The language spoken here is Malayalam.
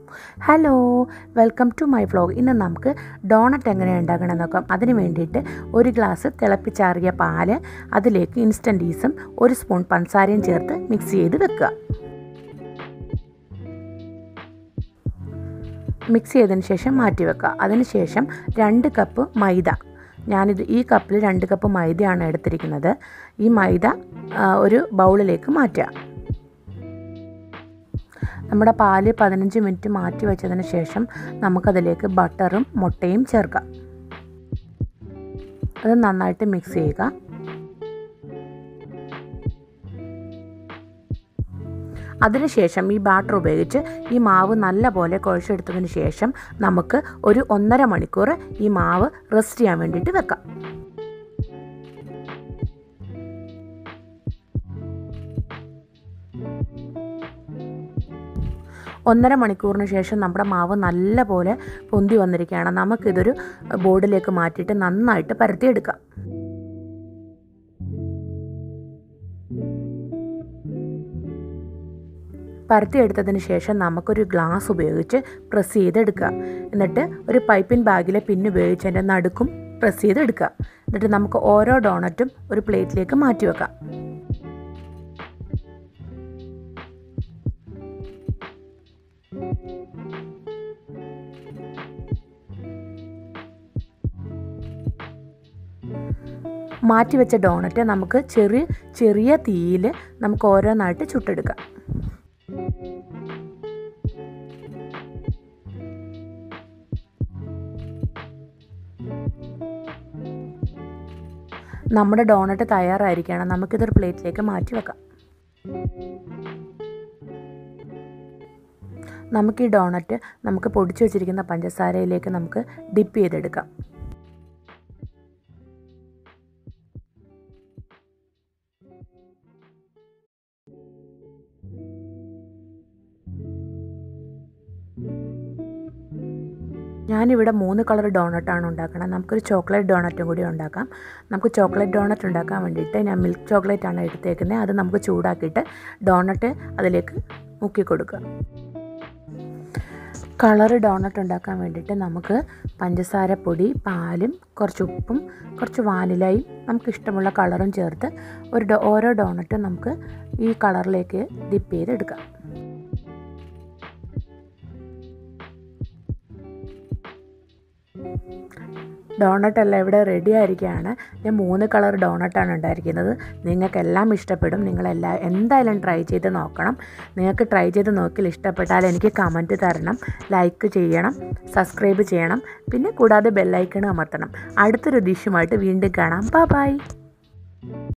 hello welcome to my vlog ഇന്ന് നമുക്ക് ഡോണറ്റ് എങ്ങനെ ഉണ്ടാക്കണം നോക്കാം അതിന് വേണ്ടിയിട്ട് ഒരു ഗ്ലാസ് തിളപ്പിച്ചാറിയ പാല് അതിലേക്ക് ഇൻസ്റ്റൻറ്റ് ഈസും ഒരു സ്പൂൺ പഞ്ചസാരയും ചേർത്ത് മിക്സ് ചെയ്ത് വെക്കുക മിക്സ് ചെയ്തതിന് ശേഷം മാറ്റി വെക്കുക അതിന് ശേഷം രണ്ട് കപ്പ് മൈദ ഞാനിത് ഈ കപ്പിൽ രണ്ട് കപ്പ് മൈദയാണ് എടുത്തിരിക്കുന്നത് ഈ മൈദ ആ, ഒരു ബൗളിലേക്ക് മാറ്റുക നമ്മുടെ പാല് പതിനഞ്ച് മിനിറ്റ് മാറ്റി വെച്ചതിന് ശേഷം നമുക്കതിലേക്ക് ബട്ടറും മുട്ടയും ചേർക്കാം അത് നന്നായിട്ട് മിക്സ് ചെയ്യുക അതിനുശേഷം ഈ ബാറ്റർ ഉപയോഗിച്ച് ഈ മാവ് നല്ലപോലെ കുഴച്ചെടുത്തതിന് ശേഷം നമുക്ക് ഒരു ഒന്നര മണിക്കൂർ ഈ മാവ് റെസ്റ്റ് ചെയ്യാൻ വേണ്ടിയിട്ട് വെക്കാം ഒന്നര മണിക്കൂറിന് ശേഷം നമ്മുടെ മാവ് നല്ല പോലെ പൊന്തി വന്നിരിക്കുകയാണ് നമുക്കിതൊരു ബോർഡിലേക്ക് മാറ്റിയിട്ട് നന്നായിട്ട് പരത്തിയെടുക്കാം പരത്തിയെടുത്തതിന് ശേഷം നമുക്കൊരു ഗ്ലാസ് ഉപയോഗിച്ച് പ്രസ് ചെയ്തെടുക്കുക എന്നിട്ട് ഒരു പൈപ്പിൻ ബാഗിലെ പിൻ ഉപയോഗിച്ച് അതിൻ്റെ നടുക്കും പ്രസ് ചെയ്തെടുക്കുക എന്നിട്ട് നമുക്ക് ഓരോ ഡോണറ്റും ഒരു പ്ലേറ്റിലേക്ക് മാറ്റി വെക്കാം മാറ്റിവെച്ച ഡോണറ്റ് നമുക്ക് ചെറിയ ചെറിയ തീയിൽ നമുക്ക് ഓരോന്നായിട്ട് ചുട്ടെടുക്കാം നമ്മുടെ ഡോണറ്റ് തയ്യാറായിരിക്കണം നമുക്കിതൊരു പ്ലേറ്റിലേക്ക് മാറ്റി വെക്കാം നമുക്ക് ഈ ഡോണറ്റ് നമുക്ക് പൊടിച്ചു വെച്ചിരിക്കുന്ന പഞ്ചസാരയിലേക്ക് നമുക്ക് ഡിപ്പ് ചെയ്തെടുക്കാം ഞാനിവിടെ മൂന്ന് കളർ ഡോണറ്റാണ് ഉണ്ടാക്കുന്നത് നമുക്കൊരു ചോക്ലേറ്റ് ഡോണറ്റും കൂടി ഉണ്ടാക്കാം നമുക്ക് ചോക്ലേറ്റ് ഡോണറ്റ് ഉണ്ടാക്കാൻ വേണ്ടിയിട്ട് ഞാൻ മിൽക്ക് ചോക്ലേറ്റ് ആണ് എടുത്തേക്കുന്നത് അത് നമുക്ക് ചൂടാക്കിയിട്ട് ഡോണറ്റ് അതിലേക്ക് മുക്കി കൊടുക്കുക കളർ ഡോണറ്റ് ഉണ്ടാക്കാൻ വേണ്ടിയിട്ട് നമുക്ക് പഞ്ചസാര പൊടി പാലും കുറച്ച് ഉപ്പും കുറച്ച് വാനിലയും നമുക്ക് ഇഷ്ടമുള്ള കളറും ചേർത്ത് ഒരു ഡോ ഓരോ ഡോണറ്റും നമുക്ക് ഈ കളറിലേക്ക് ഡിപ്പ് ചെയ്തെടുക്കാം ഡോണറ്റ് എല്ലാം ഇവിടെ റെഡി ആയിരിക്കുകയാണ് ഞാൻ മൂന്ന് കളർ ഡോണറ്റാണ് ഉണ്ടായിരിക്കുന്നത് നിങ്ങൾക്കെല്ലാം ഇഷ്ടപ്പെടും നിങ്ങളെല്ലാം എന്തായാലും ട്രൈ ചെയ്ത് നോക്കണം നിങ്ങൾക്ക് ട്രൈ ചെയ്ത് നോക്കിയാൽ ഇഷ്ടപ്പെട്ടാൽ എനിക്ക് കമൻറ്റ് തരണം ലൈക്ക് ചെയ്യണം സബ്സ്ക്രൈബ് ചെയ്യണം പിന്നെ കൂടാതെ ബെല്ലൈക്കൺ അമർത്തണം അടുത്തൊരു ഡിഷുമായിട്ട് വീണ്ടും കാണാം ബൈ ബൈ